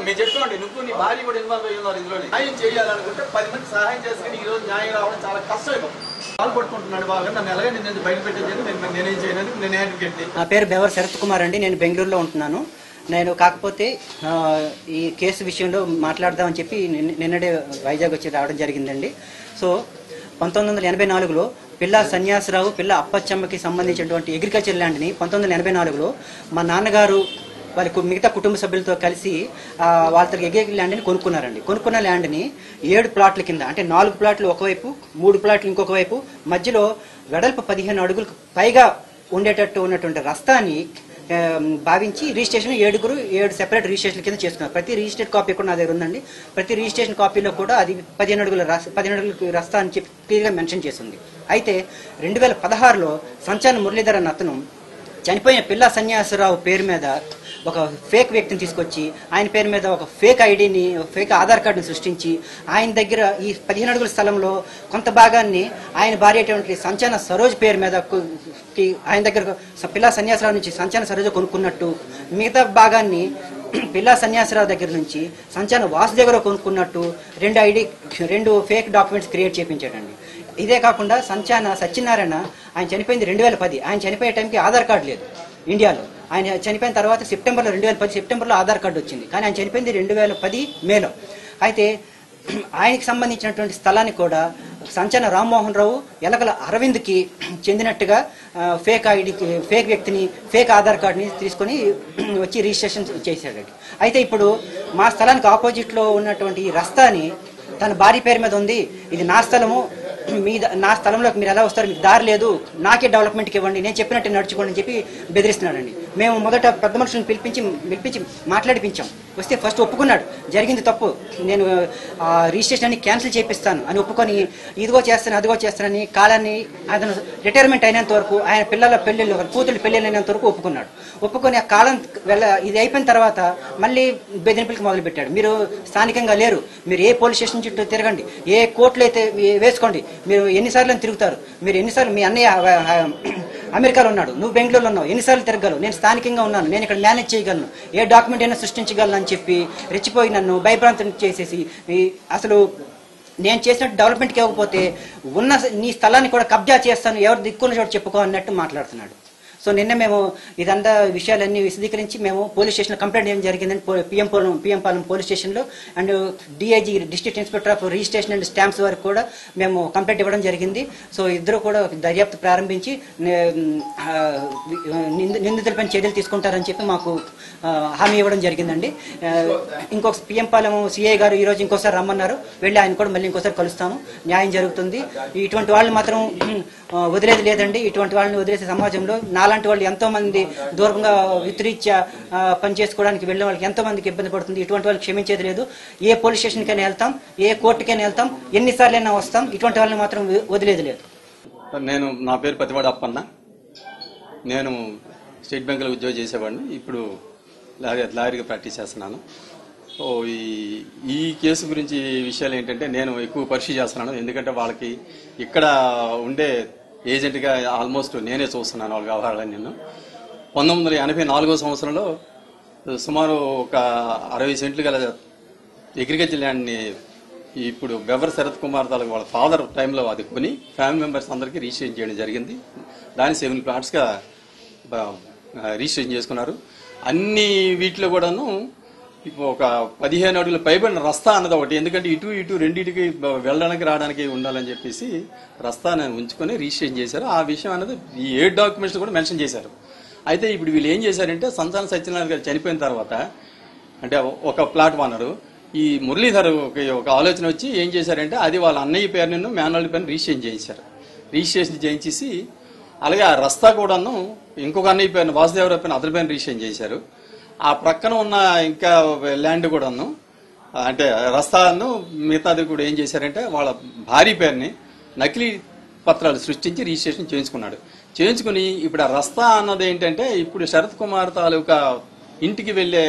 మీరు చెప్పుకోండి నువ్వు నీ భార్య కూడా ఇన్వాల్వ్ అయ్యి ఉన్నారు ఇందులో న్యాయం చేయాలనుకుంటే పది మంది సహాయం చేసుకుని ఈ రోజు న్యాయం రావడం చాలా కష్టమైపోతుంది పాలు పట్టుకుంటున్నాడు బాగా నన్ను ఎలాగే నేను బయట పెట్టేది నేను నేనేం చేయను నేను అడ్వకేట్ నా పేరు బెవర్ శరత్ కుమార్ అండి నేను బెంగళూరులో ఉంటున్నాను నేను కాకపోతే ఆ, ఈ కేసు విషయంలో మాట్లాడదామని చెప్పి నిన్న- నిన్నడే వైజాగ్ వచ్చి రావడం జరిగిందండి సో పంతొమ్మిది వందల ఎనభై నాలుగులో పిల్ల సన్యాసరావు పిల్ల అప్పచ్చమ్మకి సంబంధించినటువంటి అగ్రికల్చర్ ల్యాండ్ని పంతొమ్మిది వందల ఎనభై నాలుగులో మా నాన్నగారు వాళ్ళ కు- మిగతా కుటుంబ సభ్యులతో కలిసి ఆ, వాళ్ళతో అగ్రికల్చర్ ల్యాండ్ని కొనుక్కున్నారండి కొనుక్కున్న ల్యాండ్ని ఏడు ప్లాట్ల కింద అంటే నాలుగు ప్లాట్లు ఒకవైపు మూడు ప్లాట్లు ఇంకొక వైపు మధ్యలో వెడల్పు పదిహేను అడుగులకు పైగా ఉండేటట్టు ఉన్నటువంటి రస్తాని ఆ, భావించి రిజిస్ట్రేషన్ ఏడుగురు ఏడు సెపరేట్ రిజిస్ట్రేషన్ కింద చేసుకున్నారు ప్రతి రిజిస్టర్డ్ కాపీ కూడా నా దగ్గర ఉందండి ప్రతి రిజిస్ట్రేషన్ కాపీలో కూడా అది పదిహేను అడుగుల రస్- పదిహేను అడుగుల రస్తా అని చెప్పి క్లియర్గా మెన్షన్ చేసింది అయితే రెండు వేల పదహారులో సంచాన మురళీధర్ అన్న అతను చనిపోయిన పిల్ల సన్యాసరావు పేరు మీద ఒక ఫేక్ వ్యక్తిని తీసుకొచ్చి ఆయన పేరు మీద ఒక ఫేక్ ఐడిని ఫేక్ ఆధార్ కార్డుని సృష్టించి ఆయన దగ్గర ఈ పదిహేను అడుగుల స్థలంలో కొంత భాగాన్ని ఆయన భార్య అయినటువంటి సంచాన సరోజ్ పేరు మీద కు- కి ఆయన దగ్గర స- పిల్ల సన్యాసరావు నుంచి సంచాన సరోజ కొనుక్కున్నట్టు మిగతా భాగాన్ని పిల్ల సన్యాసరావు దగ్గర నుంచి సంచాన వాసుదేవరావు కొనుక్కున్నట్టు రెండు ఐడి రెండు ఫేక్ డాక్యుమెంట్స్ క్రియేట్ చేయించాడండి ఇదే కాకుండా సంచాన సత్యనారాయణ ఆయన చనిపోయింది రెండు వేల పది ఆయన చనిపోయే టైంకి ఆధార్ కార్డు లేదు ఇండియాలో ఆయన చనిపోయిన తర్వాత సెప్టెంబర్లో రెండు వేల పది సెప్టెంబర్లో ఆధార్ కార్డు వచ్చింది కానీ ఆయన చనిపోయింది రెండు వేల పది మేలో అయితే ఆయనకి సంబంధించినటువంటి స్థలాన్ని కూడా సంచన రామ్మోహన్ రావు ఎలకల అరవింద్కి చెందినట్టుగా ఆ, ఫేక్ ఐడికి ఫేక్ వ్యక్తిని ఫేక్ ఆధార్ కార్డుని తీసుకొని వచ్చి రిజిస్ట్రేషన్ చేశాడు అయితే ఇప్పుడు మా స్థలానికి ఆపోజిట్లో ఉన్నటువంటి ఈ రస్తాని తన భార్య పేరు మీద ఉంది ఇది నా స్థలము మీ ద- నా స్థలంలోకి మీరు ఎలా వస్తారు మీకు దారి లేదు నాకే డెవలప్మెంట్కి ఇవ్వండి నేను చెప్పినట్టు నడుచుకోండి అని చెప్పి బెదిరిస్తున్నాడండి మేము మొదట పెద్ద మనుషులను పిలిపించి పిలిపించి మాట్లాడిపించాం వస్తే ఫస్ట్ ఒప్పుకున్నాడు జరిగింది తప్పు నేను ఆ రిజిస్ట్రేషన్ అన్ని క్యాన్సిల్ చేపిస్తాను అని ఒప్పుకొని ఇదిగో చేస్తాను అదిగో చేస్తానని కాలాన్ని అతను రిటైర్మెంట్ అయినంత వరకు ఆయన పిల్లల పెళ్ళిళ్ళు కూతురు పెళ్ళిళ్ళు అయినంత వరకు ఒప్పుకున్నాడు ఒప్పుకొని ఆ కాలం వెళ్ళ ఇది అయిపోయిన తర్వాత మళ్ళీ బెదిరింపులకు మొదలుపెట్టాడు మీరు స్థానికంగా లేరు మీరు ఏ పోలీస్ స్టేషన్ చుట్టూ తిరగండి ఏ కోర్టులు అయితే వే- వేసుకోండి మీరు ఎన్నిసార్లు తిరుగుతారు మీరు ఎన్నిసార్లు మీ అన్నయ్య ఆ, ఆ, అమెరికాలో ఉన్నాడు నువ్వు బెంగళూరులో ఉన్నావు ఎన్నిసార్లు తిరగలవు నేను స్థానికంగా ఉన్నాను నేను ఇక్కడ మేనేజ్ చేయగలను ఏ డాక్యుమెంట్ అయినా సృష్టించగలను అని చెప్పి రెచ్చిపోయి నన్ను భయభ్రాంతం చేసేసి ఈ అసలు నేను చేసినట్టు డెవలప్మెంట్కి ఇవ్వకపోతే ఉన్న నీ స్థలాన్ని కూడా కబ్జా చేస్తాను ఎవరు దిక్కున్న చోటు చెప్పుకో అన్నట్టు మాట్లాడుతున్నాడు సో నిన్న మేము ఇదంతా విషయాలన్నీ విశదీకరించి మేము పోలీస్ స్టేషన్లో కంప్లైంట్ చేయడం జరిగిందని PM Palem PM Palem police స్టేషన్లో and DIG district inspector of registration and stamps వరకు కూడా మేము కంప్లైంట్ ఇవ్వడం జరిగింది సో ఇద్దరు కూడా దర్యాప్తు ప్రారంభించి నే- ఆ, నింద- నిందితులపైన చర్యలు తీసుకుంటారని చెప్పి మాకు ఆ, హామీ ఇవ్వడం జరిగిందండి ఆ, ఇంకొక పిఎం పాలెం సిఐ గారు ఈ రోజు ఇంకోసారి రమ్మన్నారు వెళ్ళి ఆయన కూడా మళ్ళీ ఇంకోసారి కలుస్తాము న్యాయం జరుగుతుంది ఇటువంటి వాళ్ళు మాత్రం ఆ, వదిలేది లేదండి ఇటువంటి వాళ్ళని వదిలేసే సమాజంలో నాలాంటి వాళ్ళు ఎంతో మంది దూరంగా విత్రీత్యా ఆ, పని చేసుకోవడానికి వెళ్ళిన వాళ్ళకి ఎంతో మందికి ఇబ్బంది పడుతుంది ఇటువంటి వాళ్ళని క్షమించేది లేదు ఏ పోలీస్ స్టేషన్కైనా వెళ్తాం ఏ కోర్టుకైనా వెళ్తాం ఎన్నిసార్లైనా వస్తాం ఇటువంటి వాళ్ళని మాత్రం వదిలేది లేదు నేను నా పేరు పతివాడ అప్పన్న నేను స్టేట్ బ్యాంకులో ఉద్యోగం చేసేవాడిని ఇప్పుడు లారీ లారీగా ప్రాక్టీస్ చేస్తున్నాను సో ఈ ఈ కేసు గురించి విషయాలు ఏంటంటే నేను ఎక్కువ పరిశీలి చేస్తున్నాను ఎందుకంటే వాళ్ళకి ఇక్కడ ఉండే ఏజెంట్గా ఆల్మోస్ట్ నేనే చూస్తున్నాను వాళ్ళ వ్యవహారాలను నేను పంతొమ్మిది వందల ఎనభై నాలుగో సంవత్సరంలో సుమారు ఒక అరవై సెంట్లు గల అగ్రికల్చర్ ల్యాండ్ని ఇప్పుడు బెవర్ శరత్ కుమార్ తాలూకు వాళ్ళ ఫాదర్ టైంలో అది కొని ఫ్యామిలీ మెంబర్స్ అందరికీ రిజిస్ట్రేషన్ చేయడం జరిగింది దాన్ని సెవెన్ ప్లాట్స్గా రిజిస్ట్రేషన్ చేసుకున్నారు అన్ని వీటిలో కూడాను ఇప్పుడు ఒక పదిహేను అడుగుల పైబడిన రస్తా అన్నది ఒకటి ఎందుకంటే ఇటు ఇటు రెండింటికి వెళ్ళడానికి రావడానికి ఉండాలని చెప్పేసి రస్తాని ఉంచుకొని రిజిస్ట్రేషన్ చేశారు ఆ విషయం అనేది ఈ ఏడు డాక్యుమెంట్స్ కూడా మెన్షన్ చేశారు అయితే ఇప్పుడు వీళ్ళు ఏం చేశారంటే సంతాన సత్యనారాయణ గారు చనిపోయిన తర్వాత అంటే ఒక ప్లాట్ వనరు ఈ మురళీధర్ ఒక- ఒక ఆలోచన వచ్చి ఏం చేశారంటే అది వాళ్ళ అన్నయ్య పేరును మేనల్డ్ పైన రిజిస్ట్రేషన్ చేయించారు రిజిస్ట్రేషన్ చేయించేసి అలాగే ఆ రస్తా కూడాను ఇంకొక అన్నయ్య పేరును వాసుదేవరావు పైన అతని పైన రిజిస్ట్రేషన్ చేశారు ఆ ప్రక్కన ఉన్న ఇంకా ల్యాండ్ కూడాను అంటే రస్తాను మిగతాది కూడా ఏం చేశారంటే వాళ్ళ భార్య పేరుని నకిలీ పత్రాలు సృష్టించి రిజిస్ట్రేషన్ చేయించుకున్నాడు చేయించుకుని ఇప్పుడు ఆ రస్తా అన్నది ఏంటంటే ఇప్పుడు శరత్ కుమార్ తాలూకా ఇంటికి వెళ్ళే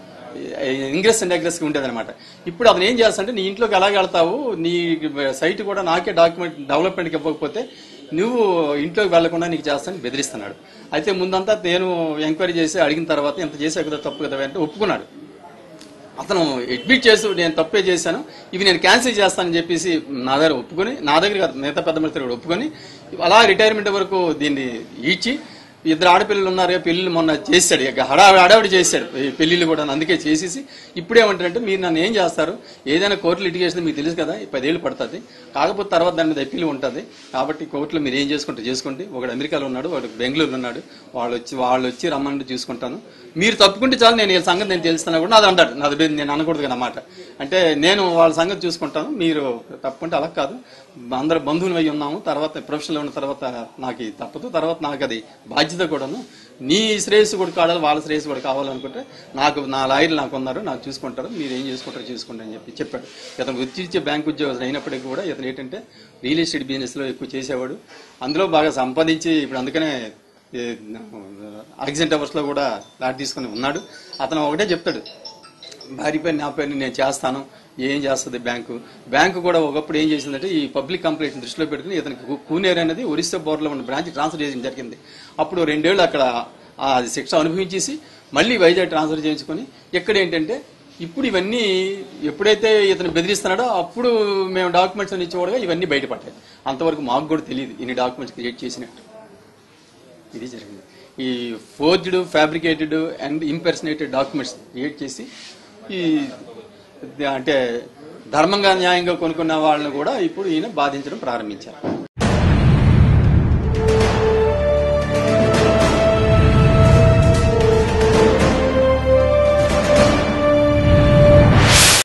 ఇంగ్రెస్ అండ్ అగ్రెస్ ఉండేది అనమాట ఇప్పుడు అతను ఏం చేస్తాడంటే నీ ఇంట్లోకి ఎలా వెళ్తావు నీ సైట్ కూడా నాకే డాక్యుమెంట్ డెవలప్మెంట్కి ఇవ్వకపోతే నువ్వు ఇంట్లోకి వెళ్లకుండా నీకు చేస్తానని బెదిరిస్తున్నాడు అయితే ముందంతా నేను ఎంక్వైరీ చేసి అడిగిన తర్వాత ఎంత చేసే కదా తప్పు కదా అంటే ఒప్పుకున్నాడు అతను అడ్మిట్ చేస్తూ నేను తప్పే చేశాను ఇవి నేను క్యాన్సిల్ చేస్తానని చెప్పేసి నా దగ్గర ఒప్పుకొని నా దగ్గర కాదు, మిగతా పెద్ద మిత్రులు కూడా ఒప్పుకొని అలా రిటైర్మెంట్ వరకు దీన్ని ఇచ్చి ఇద్దరు ఆడపిల్లలు ఉన్నారు పెళ్లిళ్ళు మొన్న చేశాడు ఇక హడావిడి హడావిడి చేశాడు ఈ పెళ్లిళ్ళు కూడా అందుకే చేసేసి ఇప్పుడేమంటారంటే మీరు నన్ను ఏం చేస్తారు ఏదైనా కోర్టు లిటిగేషన్ మీకు తెలుసు కదా ఈ పదేళ్ళు పడుతుంది కాకపోతే తర్వాత దాని మీద అప్పీల్ ఉంటుంది కాబట్టి కోర్టులో మీరు ఏం చేసుకుంటే చేసుకోండి ఒకడు అమెరికాలో ఉన్నాడు ఒకడు బెంగళూరులో ఉన్నాడు వాళ్ళు వచ్చి వాళ్ళు వచ్చి రమ్మంటే చూసుకుంటాను మీరు తప్పుకుంటే చాలు నేను వీళ్ళ సంగతి నేను తెలుస్తున్నా కూడా నాది అంటాడు నాది బే- నేను అనకూడదు కదా అన్నమాట అంటే నేను వాళ్ళ సంగతి చూసుకుంటాను మీరు తప్పుకుంటే అలా కాదు అందరు బంధువులు అయి ఉన్నాము తర్వాత ప్రొఫెషన్లో ఉన్న తర్వాత నాకు ఇది తప్పదు తర్వాత నాకు అది బాధ్యత కూడాను నీ శ్రేయస్సు కూడా కావాలి వాళ్ళ శ్రేయస్సు కూడా కావాలనుకుంటే నాకు నా లాయర్లు నాకు ఉన్నారు నాకు చూసుకుంటారు మీరు ఏం చేసుకుంటారో చూసుకోండి అని చెప్పి చెప్పాడు ఇతను వృత్తి ఇచ్చే బ్యాంక్ ఉద్యోగం అయినప్పటికీ కూడా ఇతను ఏంటంటే రియల్ ఎస్టేట్ బిజినెస్ లో ఎక్కువ చేసేవాడు అందులో బాగా సంపాదించి ఇప్పుడు అందుకనే యాక్సిడెంట్ అవర్స్ లో కూడా లాట్ తీసుకుని ఉన్నాడు అతను ఒకటే చెప్తాడు భార్య పేరు నా పేరుని నేను చేస్తాను ఏం చేస్తుంది బ్యాంకు బ్యాంకు కూడా ఒకప్పుడు ఏం చేసిందంటే ఈ పబ్లిక్ కంప్లైంట్ దృష్టిలో పెట్టుకుని ఇతనికి కు- కూనేరు అనేది ఒరిస్సా బోర్డులో ఉన్న బ్రాంచ్ ట్రాన్స్ఫర్ చేయడం జరిగింది అప్పుడు రెండేళ్లు అక్కడ ఆ శిక్ష అనుభవించేసి మళ్ళీ వైజాగ్ ట్రాన్స్ఫర్ చేయించుకొని ఇక్కడ ఏంటంటే ఇప్పుడు ఇవన్నీ ఎప్పుడైతే ఇతను బెదిరిస్తున్నాడో అప్పుడు మేము డాక్యుమెంట్స్ అని ఇచ్చేవాడుగా ఇవన్నీ బయటపడ్డాయి అంతవరకు మాకు కూడా తెలియదు ఇన్ని డాక్యుమెంట్స్ క్రియేట్ చేసినట్టు ఇది జరిగింది ఈ forged fabricated and impersonated documents create చేసి ఈ అంటే ధర్మంగా న్యాయంగా కొనుక్కున్న వాళ్ళని కూడా ఇప్పుడు ఈయన బాధించడం ప్రారంభించారు